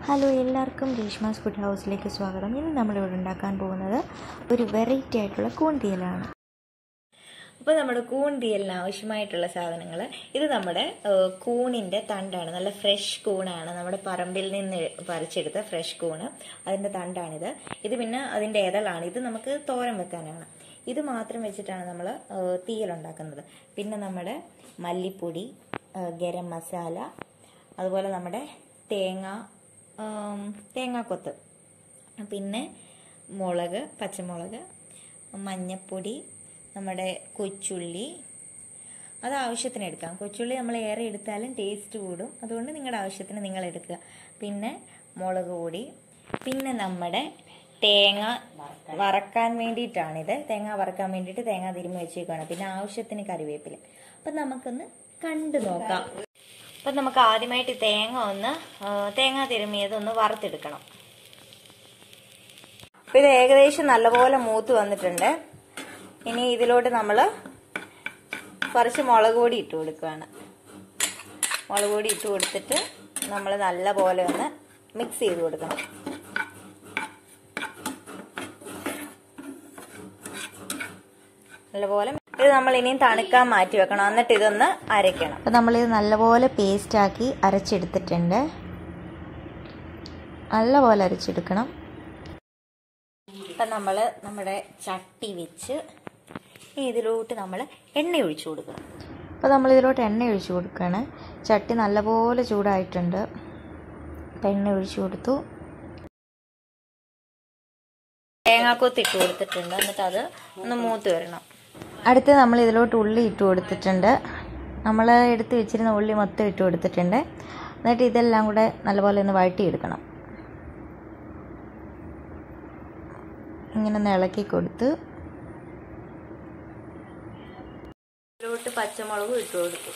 hello എല്ലാവർക്കും Reshma's food ഹൗസിലേക്ക് സ്വാഗതം ഇന്ന് നമ്മളിവിടെ ഉണ്ടാക്കാൻ പോകുന്നത് ഒരു വെറൈറ്റി ആയിട്ടുള്ള കൂൺതീയലാണ് അപ്പോൾ നമ്മുടെ കൂൺ തീയലിന് ആവശ്യമായിട്ടുള്ള സാധനങ്ങൾ ഇത് നമ്മുടെ ഏഹ്, കൂണിന്റെ തണ്ടാണ് നല്ല ഫ്രഷ് കൂണാണ് നമ്മുടെ പറമ്പിൽ നിന്ന് പറിച്ചെടുത്ത ഫ്രഷ് കൂണ് അതിന്റെ തണ്ടാണിത് ഇത് പിന്നെ അതിന്റെ ഇതളാണ് ഇത് നമുക്ക് തോരൻ വെക്കാനാണ് ഇത് മാത്രം വെച്ചിട്ടാണ് നമ്മൾ തീയൽ ഉണ്ടാക്കുന്നത് പിന്നെ നമ്മുടെ മല്ലിപ്പൊടി ഏഹ്, ഗരം മസാല അതുപോലെ നമ്മുടെ തേങ്ങ ആം, തേങ്ങാക്കൊത്ത് പിന്നെ മുളക് പച്ചമുളക് മഞ്ഞപ്പൊടി നമ്മുടെ കൊച്ചുള്ളി അത് ആവശ്യത്തിന് എടുക്കാം കൊച്ചുള്ളി നമ്മൾ ഏറെ എടുത്താലും ടേസ്റ്റ് കൂടും അതുകൊണ്ട് നിങ്ങളുടെ ആവശ്യത്തിന് നിങ്ങൾ എടുക്കുക പിന്നെ മുളക് പൊടി പിന്നെ നമ്മുടെ തേങ്ങ വറക്കാൻ വേണ്ടിയിട്ടാണിത് തേങ്ങ വറക്കാൻ വേണ്ടിയിട്ട് തേങ്ങ തിരുമ്മി വെച്ചേക്കാണ് പിന്നെ ആവശ്യത്തിന് കറിവേപ്പില അപ്പം നമുക്കൊന്ന് കണ്ടു നോക്കാം അപ്പം നമുക്ക് ആദ്യമായിട്ട് ഈ തേങ്ങ ഒന്ന് ആ, തേങ്ങ തിരുമ്മിയത് ഒന്ന് വറുത്തെടുക്കണം അപ്പം ഇത് ഏകദേശം നല്ലപോലെ മൂത്ത് വന്നിട്ടുണ്ട് ഇനി ഇതിലോട്ട് നമ്മൾ കുറച്ച് മുളക് പൊടി ഇട്ട് കൊടുക്കുകയാണ് മുളക് പൊടി ഇട്ട് കൊടുത്തിട്ട് നമ്മൾ നല്ലപോലെ ഒന്ന് മിക്സ് ചെയ്ത് കൊടുക്കണം നല്ലപോലെ ഇത് നമ്മൾ ഇനിയും തണുക്കാൻ മാറ്റി വെക്കണം എന്നിട്ട് ഇതൊന്ന് അരയ്ക്കണം അപ്പോൾ നമ്മളിത് നല്ലപോലെ പേസ്റ്റാക്കി അരച്ചെടുത്തിട്ടുണ്ട് നല്ലപോലെ അരച്ചെടുക്കണം അപ്പം നമ്മൾ നമ്മുടെ ചട്ടി വെച്ച് ഇനി ഇതിലോട്ട് നമ്മൾ എണ്ണ ഒഴിച്ചു കൊടുക്കണം അപ്പോൾ നമ്മൾ ഇതിലോട്ട് എണ്ണ ഒഴിച്ചു കൊടുക്കുകയാണ് ചട്ടി നല്ലപോലെ ചൂടായിട്ടുണ്ട് അപ്പോൾ എണ്ണ ഒഴിച്ചു കൊടുത്തു തേങ്ങാക്കൊത്ത് ഇട്ട് കൊടുത്തിട്ടുണ്ട് എന്നിട്ട് അത് ഒന്ന് മൂത്ത് വരണം അടുത്ത് നമ്മൾ ഇതിലോട്ട് ഉള്ളി ഇട്ട് കൊടുത്തിട്ടുണ്ട് നമ്മൾ എടുത്ത് വെച്ചിരുന്ന ഉള്ളി മൊത്തം ഇട്ട് കൊടുത്തിട്ടുണ്ട് എന്നിട്ട് ഇതെല്ലാം കൂടെ നല്ലപോലെ ഒന്ന് വഴട്ടിയെടുക്കണം ഇങ്ങനെ ഒന്ന് ഇളക്കി കൊടുത്ത് ഇതിലോട്ട് പച്ചമുളകും ഇട്ട് കൊടുത്തു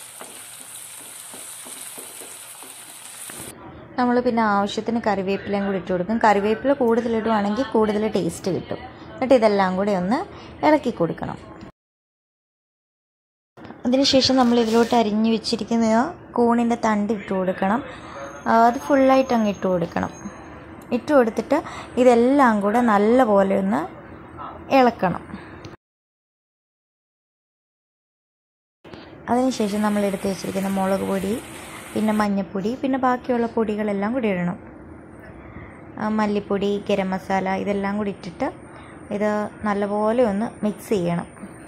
നമ്മൾ പിന്നെ ആവശ്യത്തിന് കറിവേപ്പിലയും കൂടി ഇട്ട് കൊടുക്കും കറിവേപ്പില കൂടുതൽ ഇടുവാണെങ്കിൽ കൂടുതൽ ടേസ്റ്റ് കിട്ടും എന്നിട്ട് ഇതെല്ലാം കൂടി ഒന്ന് ഇളക്കി കൊടുക്കണം അതിനുശേഷം നമ്മൾ ഇതിലോട്ട് അരിഞ്ഞു വെച്ചിരിക്കുന്ന കൂണിൻ്റെ തണ്ട് ഇട്ട് കൊടുക്കണം ആ, അത് ഫുള്ളായിട്ട് അങ്ങ് ഇട്ട് കൊടുക്കണം ഇട്ട് കൊടുത്തിട്ട് ഇതെല്ലാം കൂടെ നല്ലപോലെ ഒന്ന് ഇളക്കണം അതിനുശേഷം നമ്മൾ എടുത്ത് വെച്ചിരിക്കുന്ന മുളക് പൊടി പിന്നെ മഞ്ഞൾപ്പൊടി പിന്നെ ബാക്കിയുള്ള പൊടികളെല്ലാം കൂടി ഇടണം ആ, മല്ലിപ്പൊടി ഗരം മസാല ഇതെല്ലാം കൂടി ഇട്ടിട്ട് ഇത് നല്ലപോലെ ഒന്ന് മിക്സ് ചെയ്യണം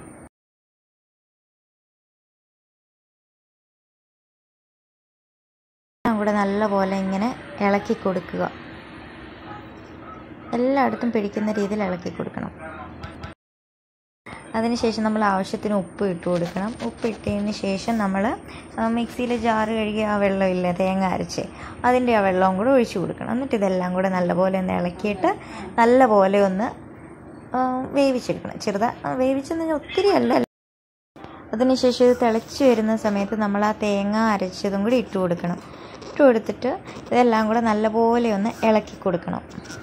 എല്ലാം കൂടെ നല്ലപോലെ ഇങ്ങനെ ഇളക്കി കൊടുക്കുക എല്ലായിടത്തും പിടിക്കുന്ന രീതിയിൽ ഇളക്കി കൊടുക്കണം അതിനുശേഷം നമ്മൾ ആവശ്യത്തിന് ഉപ്പ് ഇട്ട് കൊടുക്കണം ഉപ്പ് ഇട്ടതിന് ശേഷം നമ്മൾ മിക്സിയിൽ ജാറ് കഴുകി ആ വെള്ളമില്ലേ തേങ്ങ അരച്ച് അതിൻ്റെ ആ വെള്ളവും കൂടെ ഒഴിച്ചു കൊടുക്കണം എന്നിട്ട് ഇതെല്ലാം കൂടെ നല്ലപോലെ ഒന്ന് ഇളക്കിയിട്ട് നല്ലപോലെ ഒന്ന് ആ, വേവിച്ചെടുക്കണം ചെറുതാ ആ, വേവിച്ചെന്ന് പറഞ്ഞാൽ ഒത്തിരി അല്ല അതിനുശേഷം ഇത് തിളച്ച് വരുന്ന സമയത്ത് നമ്മൾ ആ തേങ്ങ അരച്ചതും കൂടി ഇട്ട് കൊടുക്കണം ഇട്ട് കൊടുത്തിട്ട് ഇതെല്ലാം കൂടെ നല്ലപോലെ ഒന്ന് ഇളക്കി കൊടുക്കണം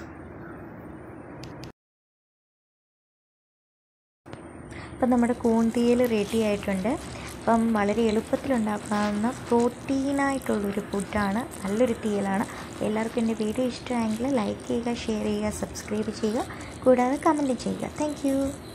അപ്പം നമ്മുടെ കൂൺതീയൽ റെഡി ആയിട്ടുണ്ട് അപ്പം വളരെ എളുപ്പത്തിൽ ഉണ്ടാക്കാവുന്ന പ്രോട്ടീനായിട്ടുള്ളൊരു ഫുഡാണ് നല്ലൊരു തീയലാണ് എല്ലാവർക്കും എൻ്റെ വീഡിയോ ഇഷ്ടമായെങ്കിൽ ലൈക്ക് ചെയ്യുക ഷെയർ ചെയ്യുക സബ്സ്ക്രൈബ് ചെയ്യുക കൂടാതെ കമൻറ്റ് ചെയ്യുക താങ്ക്